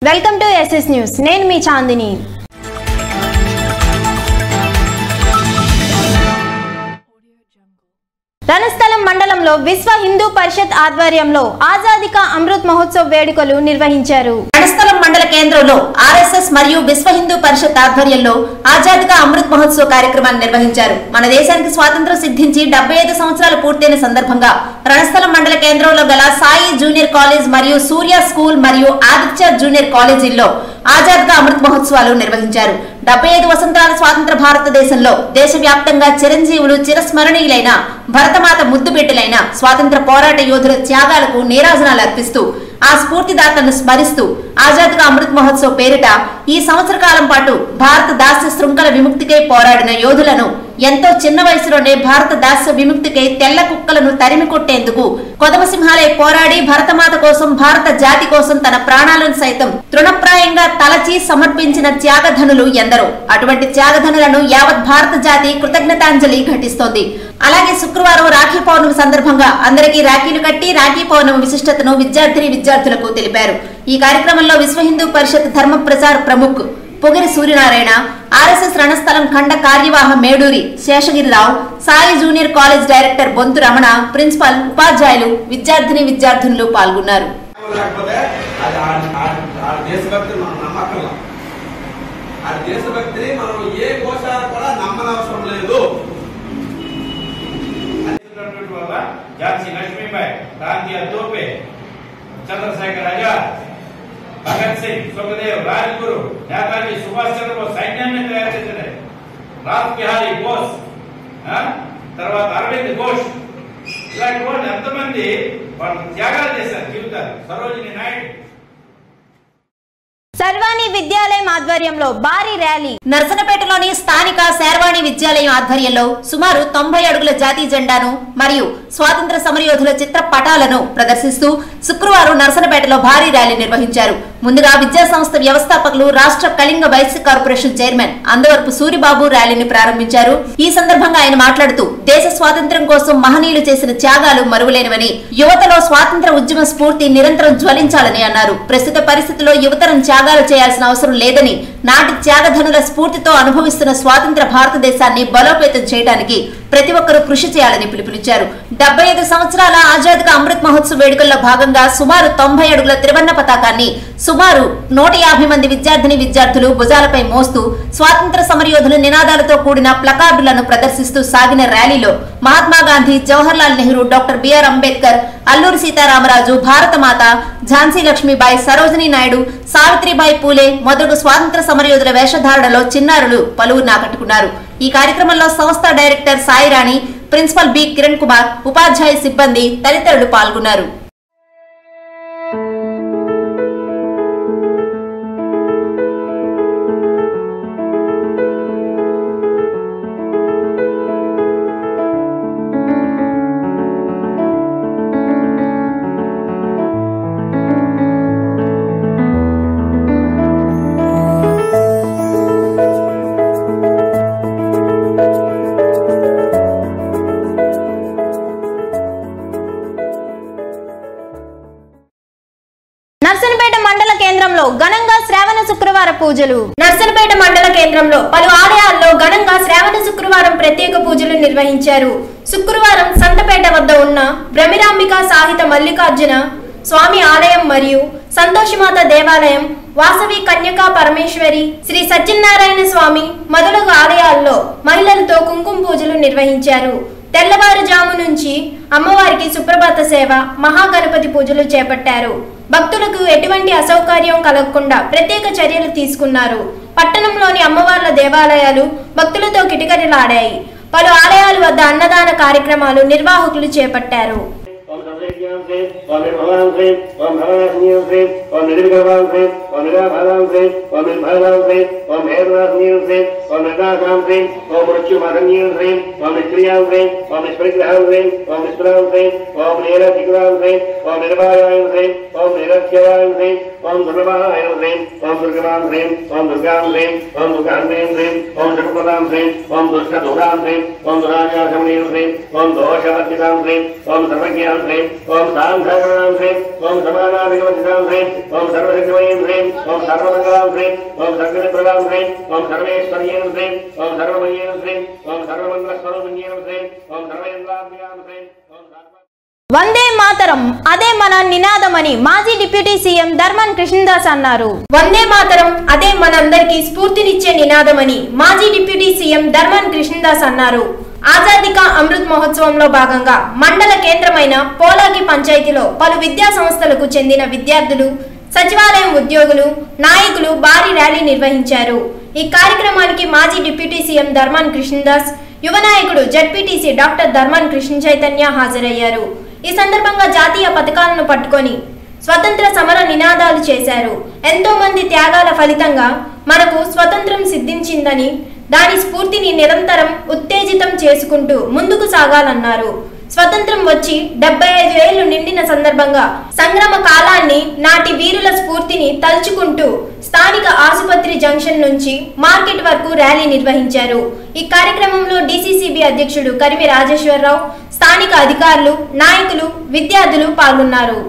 Welcome to SS news నేను మీ చాందిని రణస్థలం మండలంలో విశ్వ హిందూ పరిషత్ ఆధ్వర్యంలో ఆజాదీ కా అమృత్ మహోత్సవ్ వేడుకలు నిర్వహించారు రణస్థలం మండల కేంద్రంలో ఆర్ఎస్ఎస్ మరియు విశ్వ హిందూ పరిషత్ ఆధ్వర్యంలో ఆజాద్ కా అమృత్ మహోత్సవ్ కార్యక్రమాన్ని నిర్వహించారు మన దేశానికి స్వాతంత్రం సిద్ధించి డెబ్బై ఐదు సంవత్సరాలు పూర్తయిన సందర్భంగా రణస్థలం మండల కేంద్రంలో గల సాయి జూనియర్ కాలేజ్ మరియు సూర్య స్కూల్ మరియు ఆదిత్య జూనియర్ కాలేజీల్లో ఆజాద్ కా అమృత్ మహోత్సవాలు నిర్వహించారు డెబ్బై ఐదు వసంతాల స్వాతంత్ర భారతదేశంలో దేశవ్యాప్తంగా చిరంజీవులు చిరస్మరణీయులైన భరతమాత ముద్దు బిడ్డలైన స్వాతంత్ర పోరాట యోధుల త్యాగాలకు నీరాజనాలు అర్పిస్తూ ఆ స్ఫూర్తిదాతలను స్మరిస్తూ ఆజాద్ కా అమృత్ మహోత్సవ్ పేరిట ఈ సంవత్సర కాలం పాటు భారత దాస్య శృంఖల విముక్తికై పోరాడిన యోధులను ఎంతో చిన్న వయసులోనే భారత దాస్య విముక్తికై తెల్ల కుక్కలను తరిమి కొట్టేందుకు కొదమసింహాలై పోరాడి భరతమాత కోసం భారత జాతి కోసం తన ప్రాణాలను సైతం తృణప్రాయంగా తలచి సమర్పించిన త్యాగధనులు ఎందరో అటువంటి త్యాగధనులను యావత్ భారత జాతి కృతజ్ఞతాంజలి ఘటిస్తోంది అలాగే శుక్రవారం రాఖీ పౌర్ణమి సందర్భంగా అందరికీ రాఖీలు కట్టి రాఖీ పౌర్ణమి విశిష్టతను విద్యార్థిని విద్యార్థులకు తెలిపారు ఈ కార్యక్రమంలో విశ్వ హిందూ పరిషత్ ధర్మ ప్రచార్ ప్రముఖ్ పొగిరి సూర్యనారాయణ ఆర్ఎస్ఎస్ రణస్థలం ఖండ కార్యవాహ Meduri Seshagiri Rao Sai junior college director Bonthu Ramana principal ఉపాధ్యాయులు విద్యార్థిని విద్యార్థినులు పాల్గొన్నారు లేకపోతే అది ఆ- ఆ- ఆ దేశభక్తిని మనం నమ్మకం ఆ దేశభక్తిని మనం ఏ కోశాలు కూడా నమ్మనవసరం లేదు చేసినటువంటి వల్ల ఝాన్సీ లక్ష్మీబాయి గాంధీ తోపే చంద్రశేఖర్ ఆజాద్ భగత్ సింగ్ సుఖదేవ్ రాజ్గురు నేతాజీ సుభాష్ చంద్రబోస్ సైన్యాన్ని తయారు చేశారు రాజ్ బిహారీ బోస్ ఆ? తర్వాత అరవింద్ ఘోష్ ఇలాంటి వాళ్ళు ఎంతమంది వాళ్ళు త్యాగాలు చేశారు జీవితాలు సరోజిని నాయుడు సర్వాణి విద్యాలయం ఆధ్వర్యంలో భారీ ర్యాలీ నర్సనపేటలోని స్థానిక శర్వాణి విద్యాలయం ఆధ్వర్యంలో సుమారు తొంభై అడుగుల జాతీయ జెండాను మరియు స్వాతంత్ర సమరయోధుల చిత్ర పటాలను ప్రదర్శిస్తూ శుక్రవారం నర్సనపేటలో భారీ ర్యాలీ నిర్వహించారు ముందుగా విద్యా సంస్థ వ్యవస్థాపకులు రాష్ట్ర కళింగ వైశ్య కార్పొరేషన్ చైర్మన్ అందవరపు సూరిబాబు ర్యాలీని ప్రారంభించారు ఈ సందర్భంగా ఆయన మాట్లాడుతూ దేశ స్వాతంత్ర్యం కోసం మహనీయులు చేసిన త్యాగాలు మరువలేనివని యువతలో స్వాతంత్ర ఉద్యమ స్ఫూర్తి నిరంతరం జ్వలించాలని అన్నారు ప్రస్తుత పరిస్థితుల్లో యువతరం త్యాగాలు చేయాల్సిన అవసరం లేదని నాటి త్యాగధనుల స్ఫూర్తితో అనుభవిస్తున్న స్వాతంత్ర భారతదేశాన్ని బలోపేతం చేయడానికి ప్రతి ఒక్కరూ కృషి చేయాలని పిలుపునిచ్చారు డెబ్బై ఐదు సంవత్సరాల ఆజాద్ కా అమృత్ మహోత్సవ్ వేడుకల్లో భాగంగా సుమారు తొంభై అడుగుల త్రివర్ణ పతాకాన్ని సుమారు నూట యాభై మంది విద్యార్థిని విద్యార్థులు భుజాలపై మోస్తూ స్వాతంత్ర సమరయోధుల నినాదాలతో కూడిన ప్లకార్డులను ప్రదర్శిస్తూ సాగిన ర్యాలీలో మహాత్మా గాంధీ జవహర్ లాల్ నెహ్రూ డాక్టర్ బిఆర్ అంబేద్కర్ అల్లూరి సీతారామరాజు భారతమాత ఝాన్సీ లక్ష్మీబాయి సరోజినీ నాయుడు సావిత్రిబాయి పూలే మొదలగు స్వాతంత్ర సమరయోధుల వేషధారణలో చిన్నారులు పలువురు ఆకట్టుకున్నారు ఈ కార్యక్రమంలో సంస్థ director Sairani principal B Kiran Kumar ఉపాధ్యాయ సిబ్బంది తదితరులు పాల్గొన్నారు నర్సనపేట మండల కేంద్రంలో ఘనంగా శ్రావణ శుక్రవార పూజలు నర్సనపేట మండల కేంద్రంలో పలు ఆలయాల్లో ఘనంగా శ్రావణ శుక్రవారం ప్రత్యేక పూజలు నిర్వహించారు శుక్రవారం సంతపేట వద్ద ఉన్న భ్రమిరాంబిక సాహిత మల్లికార్జున స్వామి ఆలయం మరియు సంతోషమాత దేవాలయం వాసవి కన్యకా పరమేశ్వరి శ్రీ సత్యనారాయణ స్వామి మొదలగు ఆలయాల్లో మహిళలతో కుంకుమ పూజలు నిర్వహించారు తెల్లవారుజాము నుంచి అమ్మవారికి సుప్రభాత సేవ మహాగణపతి పూజలు చేపట్టారు భక్తులకు ఎటువంటి అసౌకర్యం కలగకుండా ప్రత్యేక చర్యలు తీసుకున్నారు పట్టణంలోని అమ్మవార్ల దేవాలయాలు భక్తులతో కిటకిటలాడాయి పలు ఆలయాల వద్ద అన్నదాన కార్యక్రమాలు నిర్వాహకులు చేపట్టారు ఓం సర్వేజ్ఞాం శ్రీ ఓం నిర్భవాం శ్రీ ఓం భవనాశనీయం శ్రీ ఓం నిర్వికల్పాం శ్రీ ఓం నిరాభాదాం శ్రీ ఓం నిర్భయాం శ్రీ ఓం భేదనాశనీయం శ్రీ ఓం నిర్నాశాం శ్రీ ఓం మృత్యుమహనీయం శ్రీ ఓం నిష్క్రియాం శ్రీ ఓం నిష్పరిగ్రహాం శ్రీ ఓం నిష్ఠురాం శ్రీ ఓం నీరధికురాం శ్రీ ఓం నిర్భయాం శ్రీ ఓం నిరత్యయాం శ్రీ ఓం దుర్లభాయం శ్రీ ఓం దుర్గమాం శ్రీ ఓం దుర్గాం శ్రీ ఓం దుర్గాంధ్రీం శ్రీ ఓం దుర్గపదాం శ్రీ ఓం దుష్టదూరాం శ్రీ ఓం దురాజాశమనీయం శ్రీ ఓం దోషవర్జితాం శ్రీ ఓం సర్వజ్ఞాం శ్రీ ఓం సాంఘాం శ్రీ ఓం సమానాధిగమజితాం శ్రీ ఓం సర్వశక్తిమయం శ్రీ ఓం సర్వమంగళం శ్రీ ఓం సర్వప్రదాం శ్రీ ఓం సర్వేశ్వర్యేన శ్రీ ఓం సర్వమయ్యేన శ్రీ ఓం సర్వమంగళ స్వరూపిణ్యేన శ్రీ ఓం సర్వేంద్రాభ్యాం శ్రీ ఓం సర్వ వందే మాతరం అదే మన నినాదమని మాజీ డిప్యూటీ సీఎం ధర్మన్ కృష్ణదాస్ అన్నారు వందే మాతరం అదే మనందరికీ స్ఫూర్తినిచ్చే నినాదమని మాజీ డిప్యూటీ సీఎం ధర్మన్ కృష్ణదాస్ అన్నారు ఆజాదీ కా అమృత్ మహోత్సవంలో భాగంగా మండల కేంద్రమైన పోలాకి పంచాయతీలో పలు విద్యా సంస్థలకు చెందిన విద్యార్థులు సచివాలయం ఉద్యోగులు నాయకులు భారీ ర్యాలీ నిర్వహించారు ఈ కార్యక్రమానికి మాజీ డిప్యూటీ సీఎం ధర్మాన్ కృష్ణదాస్ యువ నాయకుడు జడ్పీటీసీ డాక్టర్ ధర్మాన్ కృష్ణ చైతన్య హాజరయ్యారు ఈ సందర్భంగా జాతీయ పథకాలను పట్టుకొని స్వతంత్ర సమర నినాదాలు చేశారు ఎంతో మంది త్యాగాల ఫలితంగా మనకు స్వతంత్రం సిద్ధించిందని దాని స్ఫూర్తిని నిరంతరం ఉత్తేజితం చేసుకుంటూ ముందుకు సాగాలన్నారు స్వతంత్రం వచ్చి డెబ్బై ఐదు ఏళ్లు నిండిన సందర్భంగా సంగ్రామ కాలాన్ని నాటి వీరుల స్ఫూర్తిని తలుచుకుంటూ స్థానిక ఆసుపత్రి జంక్షన్ నుంచి మార్కెట్ వరకు ర్యాలీ నిర్వహించారు ఈ కార్యక్రమంలో డీసీసీబీ అధ్యక్షుడు కరిమి రాజేశ్వరరావు స్థానిక అధికారులు నాయకులు విద్యార్థులు పాల్గొన్నారు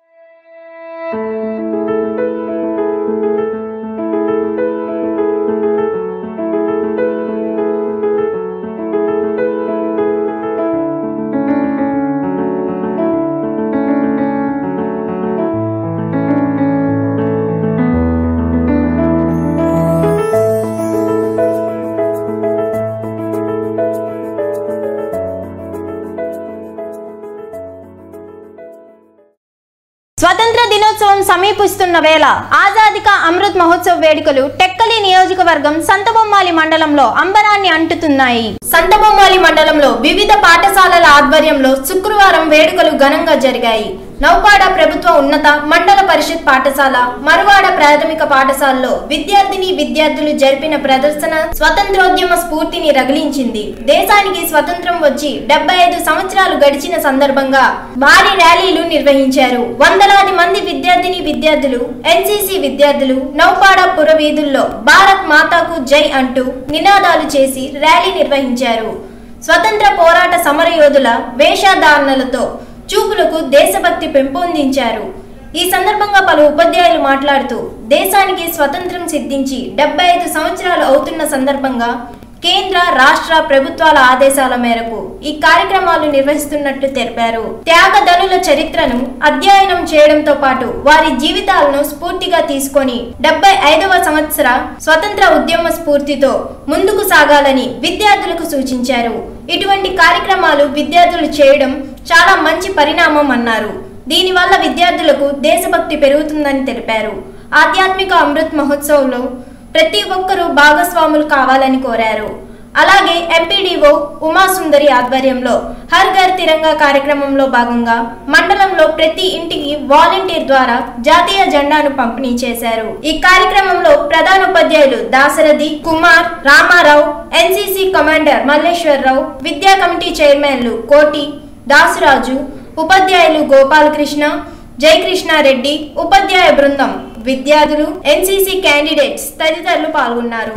స్వతంత్ర దినోత్సవం సమీపిస్తున్న వేళ ఆజాదీ కా అమృత్ మహోత్సవ్ వేడుకలు టెక్కలి నియోజకవర్గం సంతబొమ్మాలి మండలంలో అంబరాన్ని అంటుతున్నాయి సంతబొమ్మాలి మండలంలో వివిధ పాఠశాలల ఆధ్వర్యంలో శుక్రవారం వేడుకలు ఘనంగా జరిగాయి నౌపాడ ప్రభుత్వ ఉన్నత మండల పరిషత్ పాఠశాల మరువాడ ప్రాథమిక పాఠశాలలో విద్యార్థిని విద్యార్థులు జరిపిన ప్రదర్శన స్వతంత్రోద్యమ స్ఫూర్తిని రగిలించింది దేశానికి స్వతంత్రం వచ్చి డెబ్బై ఐదు సంవత్సరాలు గడిచిన సందర్భంగా భారీ ర్యాలీలు నిర్వహించారు వందలాది మంది విద్యార్థిని విద్యార్థులు ఎన్సీసీ విద్యార్థులు నౌపాడ పురవీధుల్లో భారత్ మాతాకు జై అంటూ నినాదాలు చేసి ర్యాలీ నిర్వహించారు స్వతంత్ర పోరాట సమరయోధుల వేషధారణలతో చూపులకు దేశభక్తి పెంపొందించారు ఈ సందర్భంగా పలు ఉపాధ్యాయులు మాట్లాడుతూ దేశానికి స్వతంత్రం సిద్ధించి డెబ్బై ఐదు సంవత్సరాలు అవుతున్న సందర్భంగా కేంద్ర రాష్ట్ర ప్రభుత్వాల ఆదేశాల మేరకు ఈ కార్యక్రమాలు నిర్వహిస్తున్నట్లు తెలిపారు త్యాగధనుల చరిత్రను అధ్యయనం చేయడంతో పాటు వారి జీవితాలను స్ఫూర్తిగా తీసుకొని డెబ్బై ఐదవ సంవత్సర స్వతంత్ర ఉద్యమ స్ఫూర్తితో ముందుకు సాగాలని విద్యార్థులకు సూచించారు ఇటువంటి కార్యక్రమాలు విద్యార్థులు చేయడం చాలా మంచి పరిణామం అన్నారు దీనివల్ల విద్యార్థులకు దేశభక్తి పెరుగుతుందని తెలిపారు ఆధ్యాత్మిక అమృత్ మహోత్సవంలో ప్రతి ఒక్కరూ భాగస్వాములు కావాలని కోరారు అలాగే ఎంపీడీఓ ఉమాసుందరి ఆధ్వర్యంలో హర్ ఘర్ తిరంగా కార్యక్రమంలో భాగంగా మండలంలో ప్రతి ఇంటికి వాలంటీర్ ద్వారా జాతీయ జెండాను పంపిణీ చేశారు ఈ కార్యక్రమంలో ప్రధాన ఉపాధ్యాయులు దాశరథి కుమార్ రామారావు ఎన్సీసీ కమాండర్ మల్లేశ్వరరావు విద్యా కమిటీ చైర్మన్లు కోటి దాసురాజు ఉపాధ్యాయులు గోపాలకృష్ణ జయకృష్ణారెడ్డి ఉపాధ్యాయ బృందం విద్యార్థులు ఎన్సీసీ క్యాండిడేట్స్ తదితరులు పాల్గొన్నారు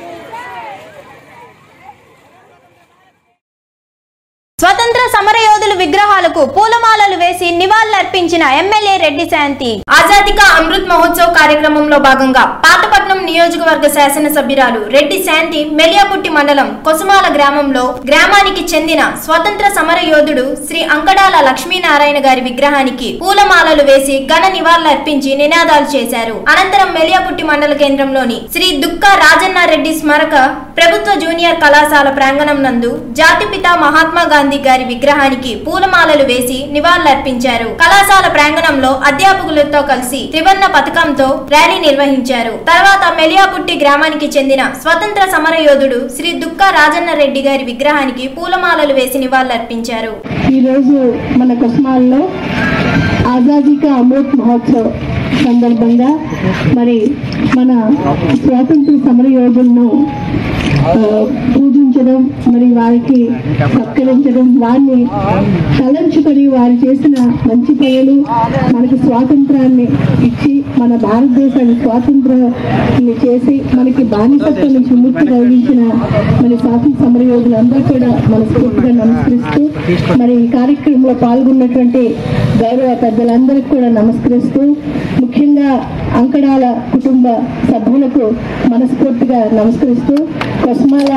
స్వతంత్ర సమరయోధులు అమరవీరుల విగ్రహాలకు పూలమాలలు వేసి నివాళులర్పించిన ఎమ్మెల్యే రెడ్డి శాంతి ఆజాదీ కా అమృత్ మహోత్సవ్ కార్యక్రమంలో భాగంగా పాతపట్నం నియోజకవర్గ శాసనసభ్యురాలు రెడ్డి శాంతి మెలియాపుట్టి మండలం కొసుమాల గ్రామంలో గ్రామానికి చెందిన స్వతంత్ర సమర యోధుడు శ్రీ అంకడాల లక్ష్మీనారాయణ గారి విగ్రహానికి పూలమాలలు వేసి ఘన నివాళులర్పించి నినాదాలు చేశారు అనంతరం మెలియాపుట్టి మండల కేంద్రంలోని శ్రీ దుక్క రాజన్నారెడ్డి స్మారక ప్రభుత్వ జూనియర్ కళాశాల ప్రాంగణం నందు జాతిపిత మహాత్మా గాంధీ గారి విగ్రహానికి పూలమాలలు వేసి నివాళులర్పించారు కళాశాల ప్రాంగణంలో అధ్యాపకులతో కలిసి త్రివర్ణ పథకంతో ర్యాలీ నిర్వహించారు తర్వాత మెలియాపుట్టి గ్రామానికి చెందిన స్వతంత్ర సమర యోధుడు శ్రీ దుక్క రాజన్న రెడ్డి గారి విగ్రహానికి పూలమాలలు వేసి నివాళులర్పించారు ఈరోజు మన కుస్మాల్లో ఆజాదీ కా అమృత్ మహోత్సవ్ సందర్భంగా మరి మన స్వాతంత్ర సమర యోధులను ఆ, పూజించడం మరి వారికి సత్కరించడం వారిని తలంచుకొని వారు చేసిన మంచి పనులు మనకి స్వాతంత్రాన్ని ఇచ్చి మన భారతదేశాన్ని స్వాతంత్రాన్ని చేసి మనకి బానిసత్వం నుంచి విముక్తి కలిగించిన మరి స్వాతంత్ర సమర యోధులందరూ కూడా మనస్ఫూర్తిగా నమస్కరిస్తూ మరి ఈ కార్యక్రమంలో పాల్గొన్నటువంటి గౌరవ పెద్దలందరికీ కూడా నమస్కరిస్తూ ముఖ్యంగా అంకడాల కుటుంబ సభ్యులకు మనస్ఫూర్తిగా నమస్కరిస్తూ కొస్మాల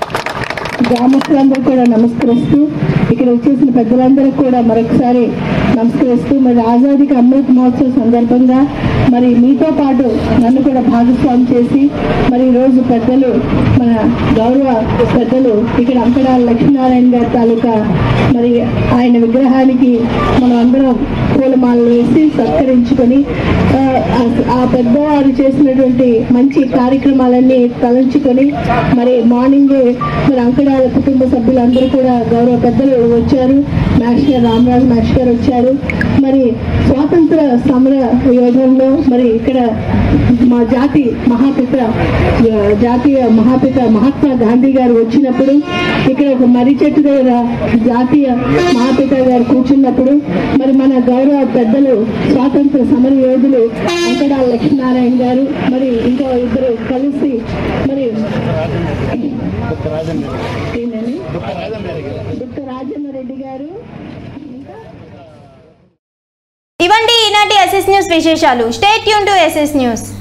గ్రామస్తులందరూ కూడా నమస్కరిస్తూ ఇక్కడ వచ్చేసిన పెద్దలందరికీ కూడా మరొకసారి నమస్కరిస్తూ మరి ఆజాదీకి అమృత్ మహోత్సవ్ సందర్భంగా మరి మీతో పాటు నన్ను కూడా భాగస్వామి చేసి మరి ఈరోజు పెద్దలు మన గౌరవ పెద్దలు ఇక్కడ అంకడాల లక్ష్మీనారాయణ గారి తాలూకా మరి ఆయన విగ్రహానికి మనం అందరం పూలమాలలు వేసి సత్కరించుకొని ఆ, ఆ- ఆ పెద్దవారు చేసినటువంటి మంచి కార్యక్రమాలన్నీ తలంచుకొని మరి మార్నింగ్ మరి అంకడాల కుటుంబ సభ్యులందరూ కూడా గౌరవ పెద్దలు వచ్చారు మాస్టర్ రామరాజు మాస్టర్ గారు వచ్చారు మరి స్వాతంత్ర సమర యోధంలో మరి ఇక్కడ మా జాతి మహాపిత ఆ, జాతీయ మహాపిత మహాత్మా గాంధీ గారు వచ్చినప్పుడు ఇక్కడ ఒక మర్రి చెట్టు దగ్గర జాతీయ మహాపిత గారు కూర్చున్నప్పుడు మరి మన గౌరవ పెద్దలు స్వాతంత్ర సమర యోధులు వెంకటాల లక్ష్మీనారాయణ గారు మరి ఇంకో ఇద్దరు కలిసి మరి ఏంటండి? దుక్క రాజన్న రెడ్డి గారు ఇవండి ఈనాటి ఎస్ఎస్ న్యూస్ విశేషాలు స్టేట్ యూన్ టు ఎస్ఎస్ న్యూస్